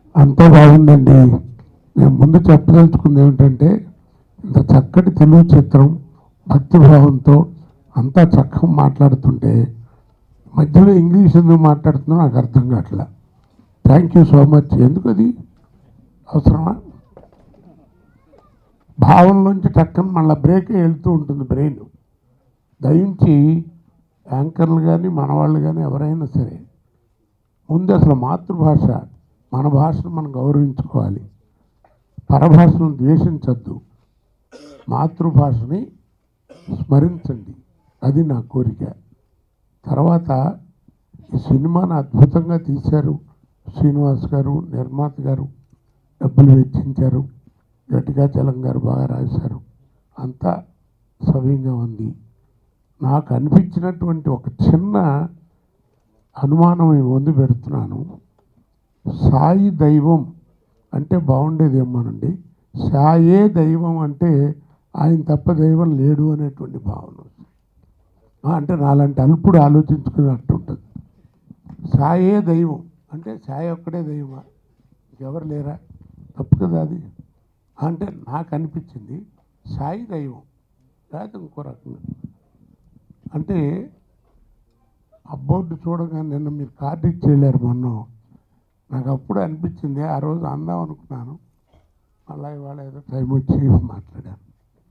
అంతా బాగుందండి నేను ముందు చెప్పదలుచుకుంది ఏమిటంటే ఇంత చక్కటి తెలుగు చిత్రం భక్తిభావంతో అంతా చక్కగా మాట్లాడుతుంటే మధ్యలో ఇంగ్లీష్ ఎందుకు మాట్లాడుతున్నా నాకు అర్థం కావట్లా థ్యాంక్ యూ సో మచ్ ఎందుకు అది అవసరమా భావంలోంచి టక్కన మళ్ళీ బ్రేక్ వెళ్తూ ఉంటుంది బ్రెయిన్ దయించి యాంకర్లు కానీ మనవాళ్ళు కానీ ఎవరైనా సరే ముందు అసలు మాతృభాష మన భాషను మనం గౌరవించుకోవాలి పరభాషను ద్వేషించద్దు మాతృభాషని స్మరించండి అది నా కోరిక తర్వాత ఈ సినిమాను అద్భుతంగా తీశారు శ్రీనివాస్ గారు నిర్మాత గారు డబ్బులు వెచ్చించారు గట్టిగా చలం గారు బాగా రాశారు అంతా సవ్యంగా ఉంది నాకు అనిపించినటువంటి ఒక చిన్న అనుమానం ఈ ముందు పెడుతున్నాను సాయి దైవం అంటే బాగుండేదేమోనండి సాయే దైవం అంటే ఆయన తప్ప దైవం లేడు అనేటువంటి భావన వస్తుంది. ఆ, అంటే నాలాంటి అల్పుడు ఆలోచించుకున్నట్టు ఉంటుంది సాయే దైవం అంటే సాయి ఒక్కడే దైవమా ఎవరు లేరా తప్పు కదా అది అంటే నాకు అనిపించింది సాయి దైవం లేదా ఇంకో రకంగా అంటే ఆ బోర్డు చూడగానే నిన్న మీరు కార్డు ఇచ్చి వెళ్ళారు మొన్న నాకు అప్పుడు అనిపించింది ఆ రోజు అందాం అనుకున్నాను మళ్ళీ ఇవాళ ఏదో టైం వచ్చి మాట్లాడాను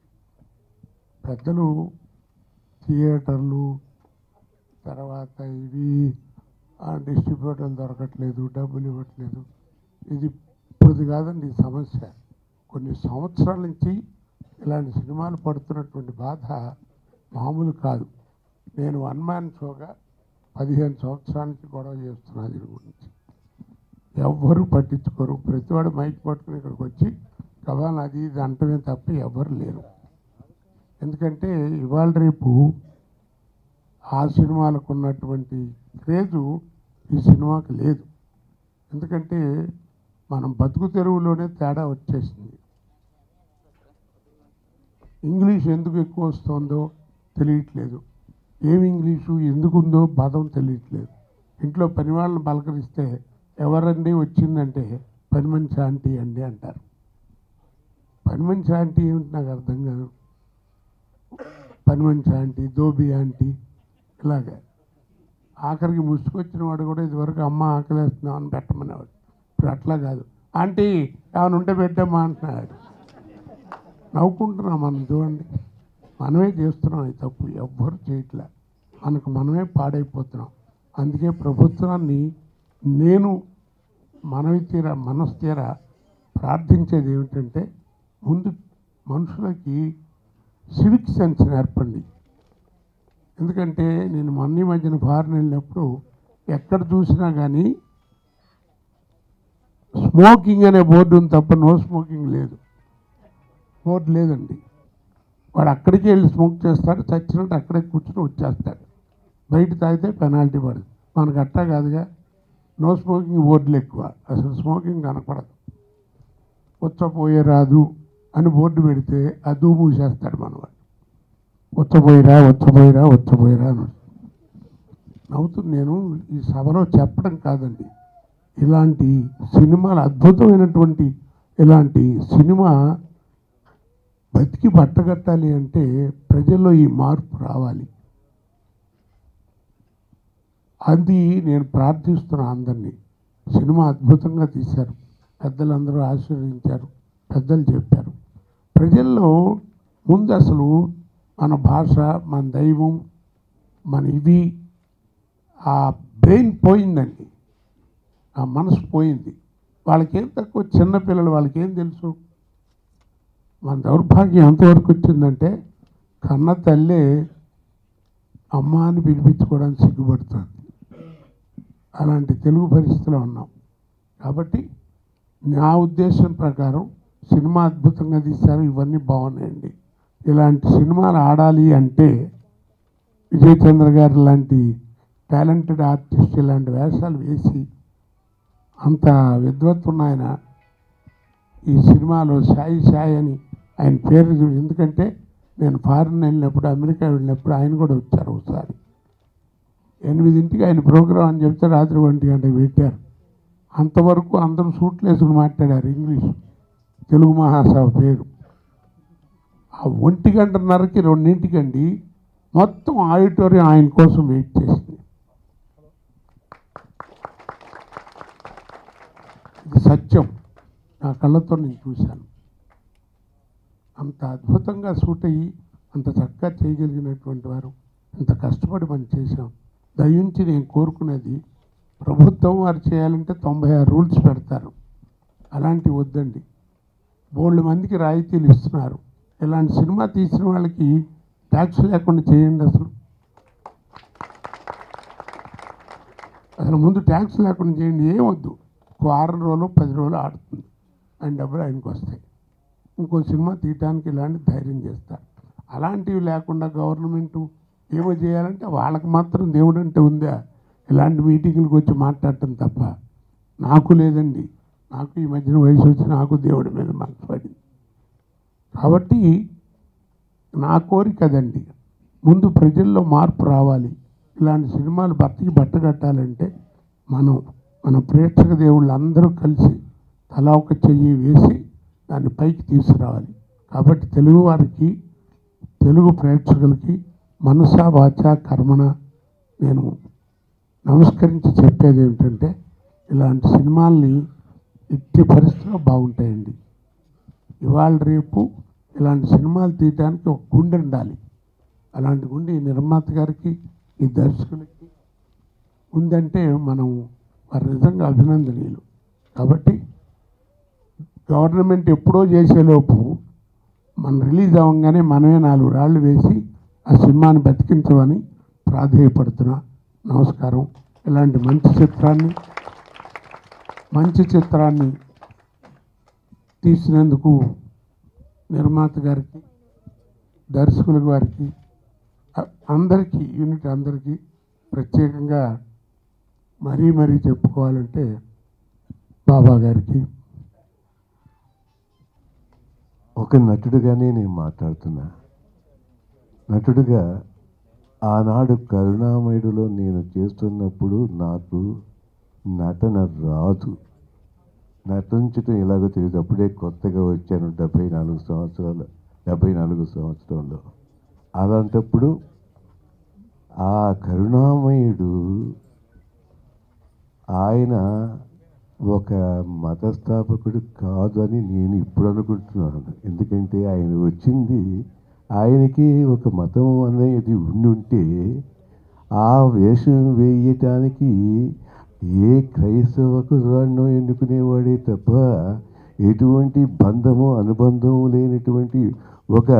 పెద్దలు థియేటర్లు తర్వాత ఇవి ఆ డిస్ట్రిబ్యూటర్లు దొరకట్లేదు డబ్బులు ఇవ్వట్లేదు ఇది ఇప్పుడు కాదండి ఈ సమస్య కొన్ని సంవత్సరాల నుంచి ఇలాంటి సినిమాలు పడుతున్నటువంటి బాధ మామూలు కాదు నేను వన్ మ్యాన్ షోగా పదిహేను సంవత్సరాల నుంచి గొడవ చేస్తున్నాను దీని గురించి ఎవ్వరూ పట్టించుకోరు ప్రతివాడు మైక్ పట్టుకుని ఇక్కడికి వచ్చి కవాన్ అది ఇది అంటమే తప్ప ఎవ్వరు లేరు ఎందుకంటే ఇవాళ రేపు ఆ సినిమాలకు ఉన్నటువంటి క్రేజు ఈ సినిమాకి లేదు ఎందుకంటే మనం బతుకు తెరువులోనే తేడా వచ్చేసింది ఇంగ్లీష్ ఎందుకు ఎక్కువ వస్తుందో తెలియట్లేదు ఏమి ఇంగ్లీషు ఎందుకు ఉందో పదం తెలియట్లేదు ఇంట్లో పని వాళ్ళని పలకరిస్తే ఎవరండి వచ్చిందంటే పని మనిషి ఆంటీ అండి అంటారు పని మనిషి ఆంటీ ఏమిటి నాకు అర్థం కాదు పని మనిషి ఆంటీ దోబి ఆంటీ ఇలాగే ఆఖరికి ముసుకొచ్చిన వాడు కూడా ఇదివరకు అమ్మ ఆకలేస్తున్నాం అని పెట్టమనేవాడు ఇప్పుడు అట్లా కాదు ఆంటీ ఏమైనా ఉంటే పెట్టమ్మా అంటున్నాడు నవ్వుకుంటున్నాం మనం చూడండి మనమే చేస్తున్నాం ఈ తప్పు ఎవ్వరు చేయట్లే మనకు మనమే పాడైపోతున్నాం అందుకే ప్రభుత్వాన్ని నేను మనవి తీర మనసు తీర ప్రార్థించేది ఏమిటంటే ముందు మనుషులకి సివిక్ సెన్స్ నేర్పండి ఎందుకంటే నేను మొన్న ఈ మధ్యన ఫారెన్ వెళ్ళినప్పుడు ఎక్కడ చూసినా కానీ స్మోకింగ్ అనే బోర్డు ఉంది తప్ప నో స్మోకింగ్ లేదు బోర్డు లేదండి వాడు అక్కడికి వెళ్ళి స్మోక్ చేస్తాడు చచ్చినట్టు అక్కడే కూర్చుని వచ్చేస్తాడు బయట తాగితే పెనాల్టీ పడదు మనకు అట్టా కాదుగా నో స్మోకింగ్ బోర్డులు ఎక్కువ అసలు స్మోకింగ్ కనపడదు ఉచ్చపోయే రాదు అని బోర్డు పెడితే అది మూసేస్తాడు మనవాడు ఉచ్చపోయిరా ఉచ్చపోయిరా ఉచ్చపోయిరా అని నవ్వుతూ నేను ఈ సభలో చెప్పడం కాదండి ఇలాంటి సినిమాలు అద్భుతమైనటువంటి ఇలాంటి సినిమా బతికి పట్టగట్టాలి అంటే ప్రజల్లో ఈ మార్పు రావాలి అది నేను ప్రార్థిస్తున్నా అందరినీ సినిమా అద్భుతంగా తీశారు పెద్దలందరూ ఆశీర్వదించారు పెద్దలు చెప్పారు ప్రజల్లో ముందు అసలు మన భాష మన దైవం మన ఇవి ఆ బ్రెయిన్ పోయిందండి ఆ మనసు పోయింది వాళ్ళకేం తక్కువ చిన్నపిల్లలు వాళ్ళకేం తెలుసు మన దౌర్భాగ్యం ఎంతవరకు వచ్చిందంటే కన్న తల్లే అమ్మ అని పిలిపించుకోవడానికి సిగ్గుపడుతుంది అలాంటి తెలుగు పరిస్థితిలో ఉన్నాం కాబట్టి నా ఉద్దేశం ప్రకారం సినిమా అద్భుతంగా తీశారు ఇవన్నీ బాగున్నాయండి ఇలాంటి సినిమాలు ఆడాలి అంటే విజయ్ చంద్ర గారు లాంటి టాలెంటెడ్ ఆర్టిస్ట్ ఇలాంటి వేషాలు వేసి అంత విద్వత్తున్న ఆయన ఈ సినిమాలో సాయి సాయి అని ఆయన పేరు చూ- ఎందుకంటే నేను ఫారిన్ వెళ్ళినప్పుడు అమెరికా వెళ్ళినప్పుడు ఆయన కూడా వచ్చారు ఒకసారి ఎనిమిదింటికి ఆయన ప్రోగ్రాం అని చెప్తే రాత్రి ఒంటి గంటకి పెట్టారు అంతవరకు అందరూ సూట్లు వేసుకుని మాట్లాడారు ఇంగ్లీష్ తెలుగు మహాసభ పేరు ఆ ఒంటి గంటన్నరకి రెండింటికండి మొత్తం ఆడిటోరియం ఆయన కోసం వెయిట్ చేసింది ఇది సత్యం నా కళ్ళతో నేను చూశాను అంత అద్భుతంగా సూట్ అయ్యి అంత చక్కగా చేయగలిగినటువంటి వారు అంత కష్టపడి మనం చేశాం దయించి నేను కోరుకునేది ప్రభుత్వం వారు చేయాలంటే తొంభై ఆరు రూల్స్ పెడతారు అలాంటివి వద్దండి బోల్డ్ మందికి రాయితీలు ఇస్తున్నారు ఇలాంటి సినిమా తీసిన వాళ్ళకి ట్యాక్స్ లేకుండా చేయండి అసలు అసలు ముందు ట్యాక్స్ లేకుండా చేయండి ఏం వద్దు ఒక వారం రోజులు పది రోజులు ఆడుతుంది ఆయన డబ్బులు ఆయనకు వస్తాయి ఇంకో సినిమా తీయటానికి ఇలాంటి ధైర్యం చేస్తారు అలాంటివి లేకుండా గవర్నమెంట్ ఏమో చేయాలంటే వాళ్ళకి మాత్రం దేవుడు అంటే ఉందా ఇలాంటి మీటింగ్లకు వచ్చి మాట్లాడటం తప్ప నాకు లేదండి నాకు ఈ మధ్యన వయసు వచ్చి నాకు దేవుడి మీద మనసు పడింది కాబట్టి నా కోరిక అదండి ముందు ప్రజల్లో మార్పు రావాలి ఇలాంటి సినిమాలు బతికి బట్ట కట్టాలంటే మనం మన ప్రేక్షక దేవుళ్ళు అందరూ కలిసి తలా ఒక చెయ్యి వేసి దాన్ని పైకి తీసుకురావాలి కాబట్టి తెలుగు వారికి తెలుగు ప్రేక్షకులకి మనసా వాచ కర్మణ నేను నమస్కరించి చెప్పేది ఏమిటంటే ఇలాంటి సినిమాల్ని ఎట్టి పరిస్థితుల్లో బాగుంటాయండి ఇవాళ రేపు ఇలాంటి సినిమాలు తీయడానికి ఒక గుండె ఉండాలి అలాంటి గుండె ఈ నిర్మాత గారికి ఈ దర్శకులకి ఉందంటే మనం వారు నిజంగా అభినందనీయులు కాబట్టి గవర్నమెంట్ ఎప్పుడో చేసేలోపు మనం రిలీజ్ అవ్వగానే మనమే నాలుగు రాళ్ళు వేసి ఆ సినిమాని బతికించమని ప్రాధేయపడుతున్నా నమస్కారం ఇలాంటి మంచి చిత్రాన్ని మంచి చిత్రాన్ని తీసినందుకు నిర్మాత గారికి దర్శకుల వారికి అ- అందరికీ యూనిట్ అందరికీ ప్రత్యేకంగా మరీ మరీ చెప్పుకోవాలంటే బాబా గారికి ఒక నటుడుగానే నేను మాట్లాడుతున్నా నటుడుగా ఆనాడు కరుణామయుడులో నేను చేస్తున్నప్పుడు నాకు నటన రాదు నటించటం ఎలాగో తెలియదు అప్పుడే కొత్తగా వచ్చాను డెబ్బై నాలుగు సంవత్సరాలు డెబ్బై నాలుగు సంవత్సరంలో అలాంటప్పుడు ఆ కరుణామయుడు ఆయన ఒక మతస్థాపకుడు కాదు అని నేను ఇప్పుడు అనుకుంటున్నాను ఎందుకంటే ఆయన వచ్చింది ఆయనకి ఒక మతం అనేది ఉండి ఉంటే ఆ వేషం వేయటానికి ఏ క్రైస్తవకు రాన్నో ఎన్నుకునేవాడే తప్ప ఎటువంటి బంధము అనుబంధము లేనటువంటి ఒక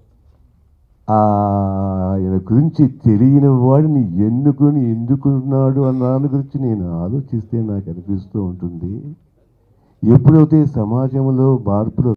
ఆయన గురించి తెలియని వాడిని ఎన్నుకొని ఎందుకున్నాడు అన్న దాని గురించి నేను ఆలోచిస్తే నాకు అనిపిస్తూ ఉంటుంది ఎప్పుడైతే సమాజంలో మార్పులు